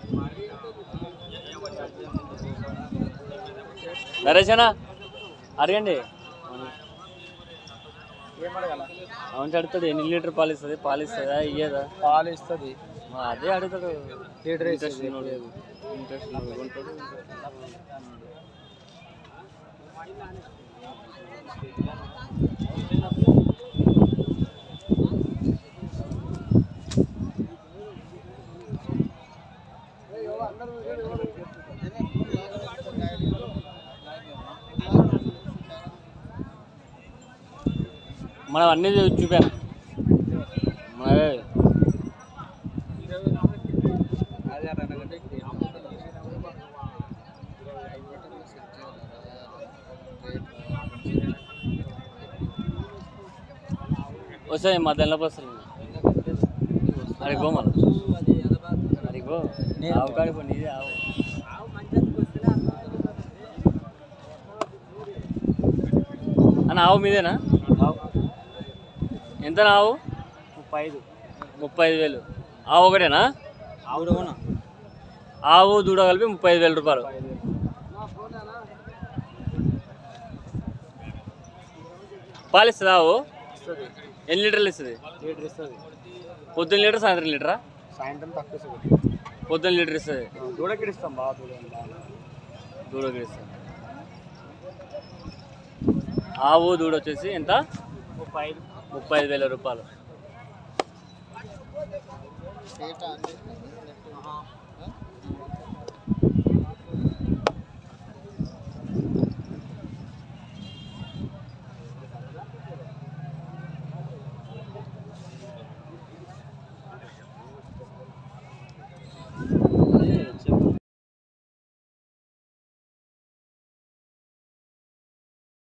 నరేష్ అన్న అడగండి అవును అడుగుతాడు ఎన్ని లీటర్ పాలు ఇస్తుంది పాలు ఇస్తుందా ఇయ్యదా పాలు ఇస్తుంది మా అదే అడుగుతాడు లీటర్ ఇంట్రెస్ట్ ఉన్నోడు ఇంట్రెస్ట్ ఉన్నోడు కొంటాడు మనం అన్నీ చూపాను మనమే వస్తాయి మధ్యాహ్నంలోపు వస్తాయి అడిగి పో మళ్ళీ అడిగి పో ఆవు కాడికి పో నీదే ఆవు అన్న ఆవు మీదేనా ఎంత ఆవు ముప్పై ఐదు ముప్పై ఐదు వేలు ఆవు ఒకటేనా ఆవుడు అవునా ఆవు దూడ కలిపి ముప్పై ఐదు వేల రూపాయలు పాలు ఇస్తుంది ఆవు ఇస్తుంది ఎన్ని లీటర్లు ఇస్తుంది లీటర్ ఇస్తుంది పొద్దున్న లీటర్ సాయంత్రం లీటరా సాయంత్రం తక్కువ ఇస్తుంది పొద్దున్న లీటర్ ఇస్తుంది దూడకి ఇస్తాం బాగా దూడ బాగా దూడ ఇస్తుంది ఆవు దూడ వచ్చేసి ఎంత ముప్పై ఐదు ముప్పై ఐదు వేల రూపాయలు